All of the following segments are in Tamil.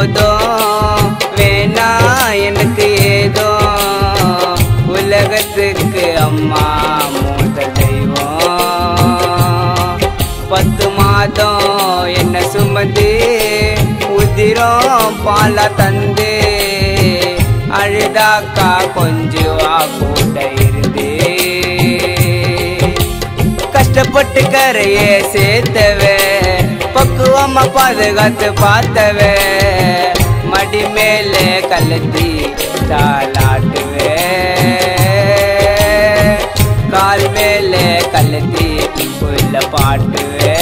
போதும் வேணா எனக்கு ஏதோ உலகத்துக்கு அம்மா முதல் தெய்வம் பத்து மாதம் என்ன சுமந்து உதிரம் பால தந்து அழுதாக்கா கொஞ்சுவா கூட இருந்து கஷ்டப்பட்டு கரையே சேர்த்தவே பக்குவமா பாதுகாத்து பார்த்தவே மடி மேலே கலத்தி தாளாட்டுவே கால் மேலே கலத்தி புல்ல பாட்டுவே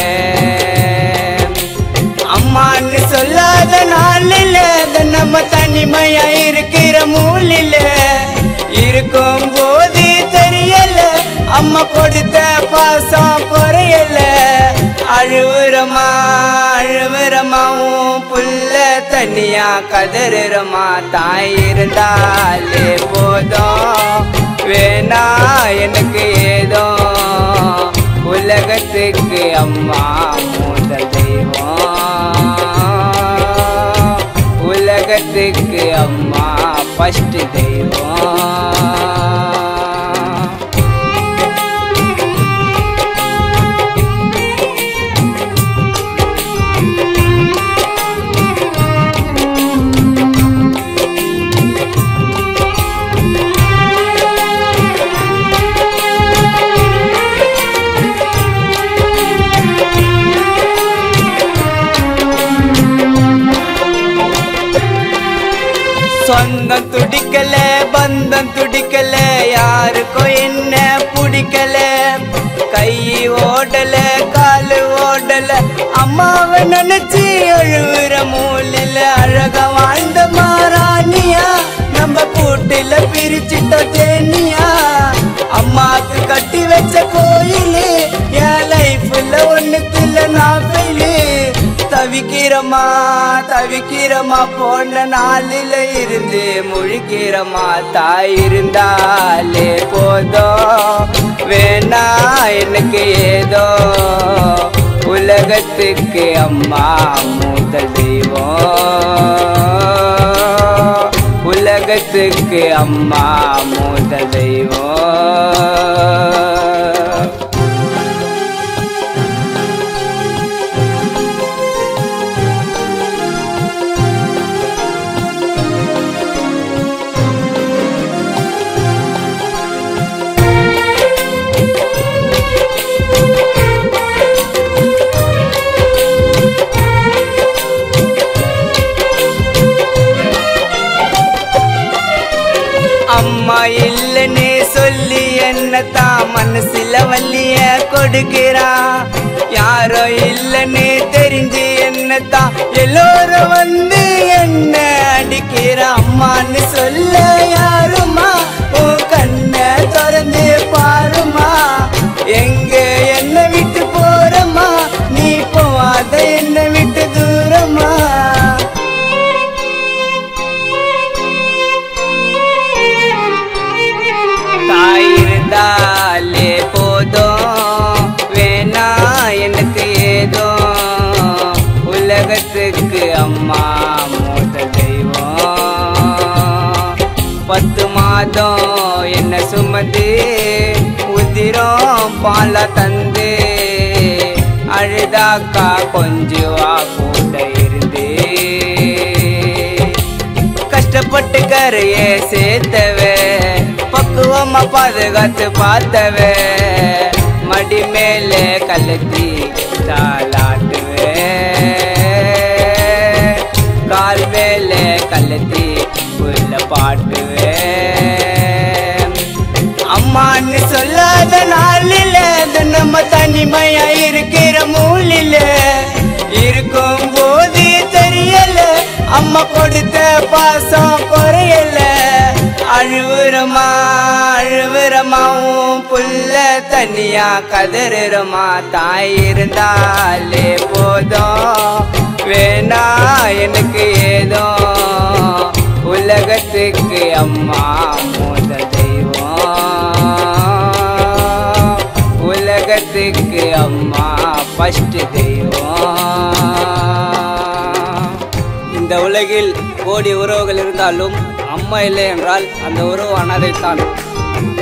அம்மான்னு சொல்லாத நாளில் நம்ம தனிமையா இருக்கிற மூலில இருக்கும் போது தெரியல அம்மா கொடுத்த பாசம் குறையல அழுவுறமா அழுவுறமா உன் புள்ள தனியா கதறுறமா தாய் இருந்தாலே போதும் வேணா எனக்கு ஏதோ உலகத்துக்கு அம்மா முதல் தெய்வம் உலகத்துக்கு அம்மா ஃபஸ்ட் தெய்வம் சொந்தம் துடிக்கல பந்தம் துடிக்கல யாருக்கும் என்ன பிடிக்கல கை ஓடல காலு ஓடல அம்மாவை நினைச்சு அழுவுற மூலில அழக வாழ்ந்த மாறானியா நம்ம கூட்டில பிரிச்சிட்டோம் தேனியா அம்மாக்கு கட்டி வச்ச கோயிலு என் லைஃப்ல ஒண்ணுக்குள்ள நான் ஃபெயிலு தவிக்கிறமா தவிக்கிறமா போன நாளில இருந்து முழிக்கிறமா தாய் இருந்தாலே போதும் வேணா எனக்கு ஏதோ உலகத்துக்கு அம்மா முதல் தெய்வம் உலகத்துக்கு அம்மா முதல் தெய்வம் அம்மா இல்லைன்னு சொல்லி என்னத்தான் மனசுல வள்ளிய கொடுக்கிறா யாரோ இல்லைன்னு தெரிஞ்சு என்னத்தான் எல்லோரும் வந்து என்ன அடிக்கிறா அம்மான்னு சொல்ல யாருமா உன் கண்ணை திறந்து பாருமா எங்க என்ன விட்டு போறமா நீ போவாத என்ன விட்டு தூரமா தாய் இருந்தாலே போதும் வேணா எனக்கு ஏதோ உலகத்துக்கு அம்மா முதல் தெய்வம் பத்து மாதம் என்ன சுமந்து உதிரம் பால தந்து அழுதாக்கா கொஞ்சுவா கூட இருந்து கஷ்டப்பட்டு கரையே சேர்த்தவே பக்குவமா பாதுகாத்து பார்த்தவே மடி மேலே கலத்தி தாளாட்டுவே கால் மேலே கலத்தி புல்ல பாட்டுவே அம்மான்னு சொல்லாத நாளில நம்ம தனிமையா இருக்கிற மூலில இருக்கும் போது தெரியல அம்மா கொடுத்த பாசம் குறையல அழுவுறமா அழுவுறமா உன் புள்ள தனியா கதறுறமா தாய் இருந்தாலே போதும் வேணா எனக்கு ஏதோ உலகத்துக்கு அம்மா முதல் தெய்வம் உலகத்துக்கு அம்மா ஃபஸ்ட் தெய்வம் இந்த இந்த உலகில் கோடி உறவுகள் இருந்தாலும் அம்மா இல்லை என்றால் அந்த உறவு அனாதைத்தான்